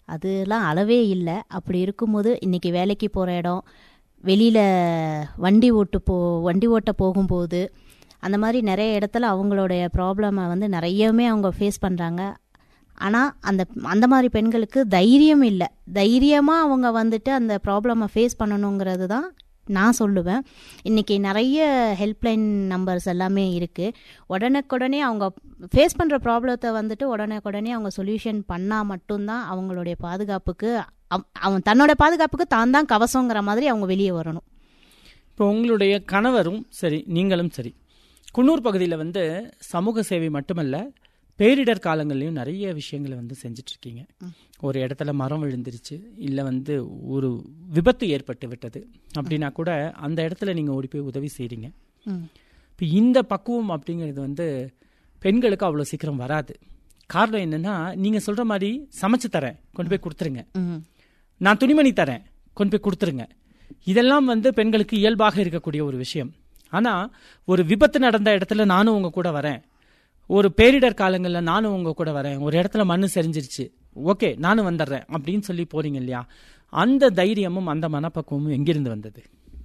அதெல்லாம் அளவே இல்லை அப்படி இருக்கும்போது இன்றைக்கி வேலைக்கு போகிற இடம் வெளியில் வண்டி ஓட்டு போ வண்டி ஓட்ட போகும்போது அந்த மாதிரி நிறைய இடத்துல அவங்களுடைய ப்ராப்ளமை வந்து நிறையவுமே அவங்க ஃபேஸ் பண்ணுறாங்க ஆனால் அந்த அந்த மாதிரி பெண்களுக்கு தைரியம் இல்லை தைரியமாக அவங்க வந்துட்டு அந்த ப்ராப்ளமை ஃபேஸ் பண்ணணுங்கிறது தான் நான் சொல்லுவேன் இன்றைக்கி நிறைய ஹெல்ப்லைன் நம்பர்ஸ் எல்லாமே இருக்குது உடனுக்குடனே அவங்க ஃபேஸ் பண்ணுற ப்ராப்ளத்தை வந்துட்டு உடனுக்குடனே அவங்க சொல்யூஷன் பண்ணால் மட்டும்தான் அவங்களுடைய பாதுகாப்புக்கு அவ- அவன் தன்னோட பாதுகாப்புக்கு தான் தான் கவசங்கிற மாதிரி அவங்க வெளியே வரணும் இப்போ உங்களுடைய கணவரும் சரி நீங்களும் சரி குன்னூர் பகுதியில் வந்து சமூக சேவை மட்டுமல்ல பேரிடர் காலங்கள்லையும் நிறைய விஷயங்களை வந்து செஞ்சுட்டு இருக்கீங்க ஒரு இடத்துல மரம் விழுந்துருச்சு இல்லை வந்து ஒரு விபத்து ஏற்பட்டு விட்டது அப்படின்னா கூட அந்த இடத்துல நீங்கள் ஓடி போய் உதவி செய்கிறீங்க ம் இப்போ இந்த பக்குவம் அப்படிங்கிறது வந்து பெண்களுக்கு அவ்வளோ சீக்கிரம் வராது காரணம் என்னன்னா நீங்கள் சொல்கிற மாதிரி சமைச்சு தரேன் கொண்டு போய் கொடுத்துருங்க ம் நான் துணிமணி தரேன் கொண்டு போய் கொடுத்துருங்க இதெல்லாம் வந்து பெண்களுக்கு இயல்பாக இருக்கக்கூடிய ஒரு விஷயம் ஆனால் ஒரு விபத்து நடந்த இடத்துல நானும் உங்க கூட வரேன் ஒரு பேரிடர் காலங்களில் நானும் உங்க கூட வரேன் ஒரு இடத்துல மண்ணு சரிஞ்சிருச்சு ஓகே நானும் வந்துடுறேன் அப்படின்னு சொல்லி போறீங்க இல்லையா அந்த தைரியமும் அந்த மனப்பக்குவமும் எங்கிருந்து வந்தது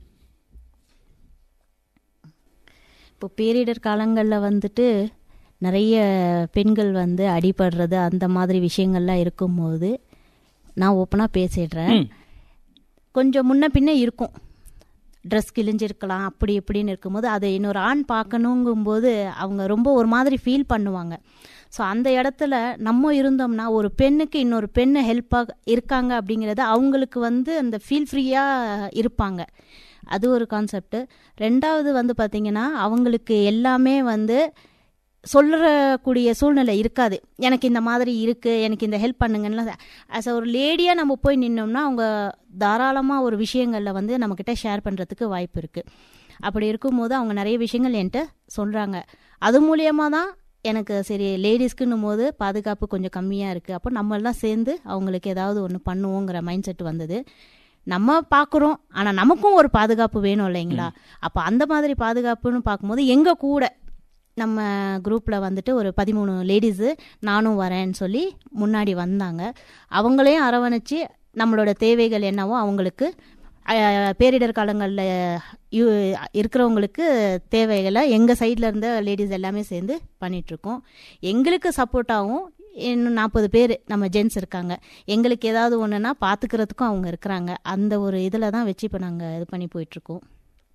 இப்போ பேரிடர் காலங்களில் வந்துட்டு நிறைய பெண்கள் வந்து அடிபடுறது அந்த மாதிரி விஷயங்கள்லாம் இருக்கும்போது நான் ஓப்பனாக பேசிடுறேன் ம். கொஞ்சம் முன்ன பின்ன இருக்கும் ட்ரெஸ் கிழிஞ்சிருக்கலாம் அப்படி இப்படின்னு இருக்கும்போது அதை இன்னொரு ஆண் பார்க்கணுங்கும்போது அவங்க ரொம்ப ஒரு மாதிரி ஃபீல் பண்ணுவாங்க ஸோ அந்த இடத்துல நம்ம இருந்தோம்னா ஒரு பெண்ணுக்கு இன்னொரு பெண்ணு ஹெல்ப்பாக இருக்காங்க அப்படிங்கிறது அவங்களுக்கு வந்து அந்த ஃபீல் ஃப்ரீயாக இருப்பாங்க அது ஒரு கான்செப்ட் ரெண்டாவது வந்து பார்த்திங்கன்னா அவங்களுக்கு எல்லாமே வந்து சொல்லக்கூடிய சூழ்நிலை இருக்காது எனக்கு இந்த மாதிரி இருக்குது எனக்கு இந்த ஹெல்ப் பண்ணுங்கன்னு ஆஸ் ஒரு லேடியாக நம்ம போய் நின்னோம்னா அவங்க தாராளமாக ஒரு விஷயங்களில் வந்து நம்மக்கிட்ட ஷேர் பண்ணுறதுக்கு வாய்ப்பு இருக்குது அப்படி இருக்கும்போது அவங்க நிறைய விஷயங்கள் என்கிட்ட சொல்கிறாங்க அது மூலியமாக தான் எனக்கு சரி லேடிஸ்க்குன்னும் போது பாதுகாப்பு கொஞ்சம் கம்மியாக இருக்குது அப்போ நம்மளாம் சேர்ந்து அவங்களுக்கு ஏதாவது ஒன்று பண்ணுவோங்கிற மைண்ட் செட் வந்தது நம்ம பார்க்குறோம் ஆனால் நமக்கும் ஒரு பாதுகாப்பு வேணும் இல்லைங்களா அப்போ அந்த மாதிரி பாதுகாப்புன்னு பார்க்கும்போது எங்கள் கூட நம்ம குரூப்பில் வந்துட்டு ஒரு பதிமூணு லேடிஸு நானும் வரேன்னு சொல்லி முன்னாடி வந்தாங்க அவங்களையும் அரவணைச்சு நம்மளோட தேவைகள் என்னவோ அவங்களுக்கு அஹ், பேரிடர் காலங்களில் இருக்கிறவங்களுக்கு தேவைகளை எங்கள் சைடில் இருந்த லேடிஸ் எல்லாமே சேர்ந்து பண்ணிகிட்ருக்கோம் எங்களுக்கு சப்போர்ட்டாகவும் இன்னும் நாற்பது பேர் நம்ம ஜென்ஸ் இருக்காங்க எங்களுக்கு ஏதாவது ஒன்றுனா பார்த்துக்கிறதுக்கும் அவங்க இருக்கிறாங்க அந்த ஒரு இதில் தான் வச்சு இப்போ நாங்கள் இது பண்ணி போயிட்டுருக்கோம்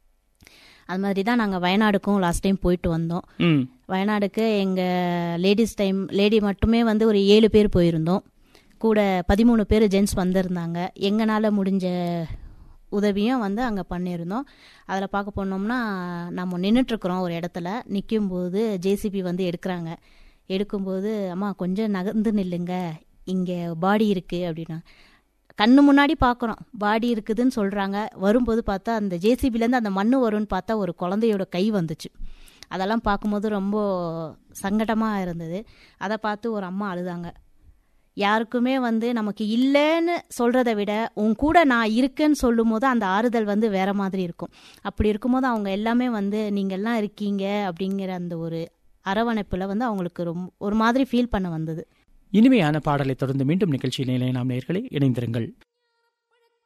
அது மாதிரி தான் நாங்கள் வயநாடுக்கும் லாஸ்ட் டைம் போயிட்டு வந்தோம் ம் வயநாடுக்கு எங்கள் லேடிஸ் டைம் லேடி மட்டுமே வந்து ஒரு ஏழு பேர் போயிருந்தோம் கூட பதிமூணு பேர் ஜென்ஸ் வந்திருந்தாங்க எங்களால் முடிஞ்ச உதவியும் வந்து அங்கே பண்ணியிருந்தோம் அதில் பார்க்க போனோம்னா நம்ம நின்றுட்டுருக்குறோம் ஒரு இடத்துல நிற்கும்போது ஜேசிபி வந்து எடுக்கிறாங்க எடுக்கும்போது அம்மா கொஞ்சம் நகர்ந்து நில்லுங்க இங்கே பாடி இருக்குது அப்படின்னா கண்ணு முன்னாடி பார்க்குறோம் பாடி இருக்குதுன்னு சொல்கிறாங்க வரும்போது பார்த்தா அந்த ஜேசிபிலேருந்து அந்த மண் வரும்னு பார்த்தா ஒரு குழந்தையோட கை வந்துச்சு அதெல்லாம் பார்க்கும்போது ரொம்ப சங்கடமாக இருந்தது அதை பார்த்து ஒரு அம்மா அழுதாங்க யாருக்குமே வந்து நமக்கு இல்லைன்னு சொல்கிறத விட உன் கூட நான் இருக்கேன்னு சொல்லும் போது அந்த ஆறுதல் வந்து வேற மாதிரி இருக்கும் அப்படி இருக்கும்போது அவங்க எல்லாமே வந்து நீங்கள்லாம் இருக்கீங்க அப்படிங்கிற அந்த ஒரு அரவணைப்பில் வந்து அவங்களுக்கு ரொம்ப ஒரு மாதிரி ஃபீல் பண்ண வந்தது இனிமையான பாடலை தொடர்ந்து மீண்டும் நிகழ்ச்சியிலே நாம் நேர்களை இணைந்திருங்கள்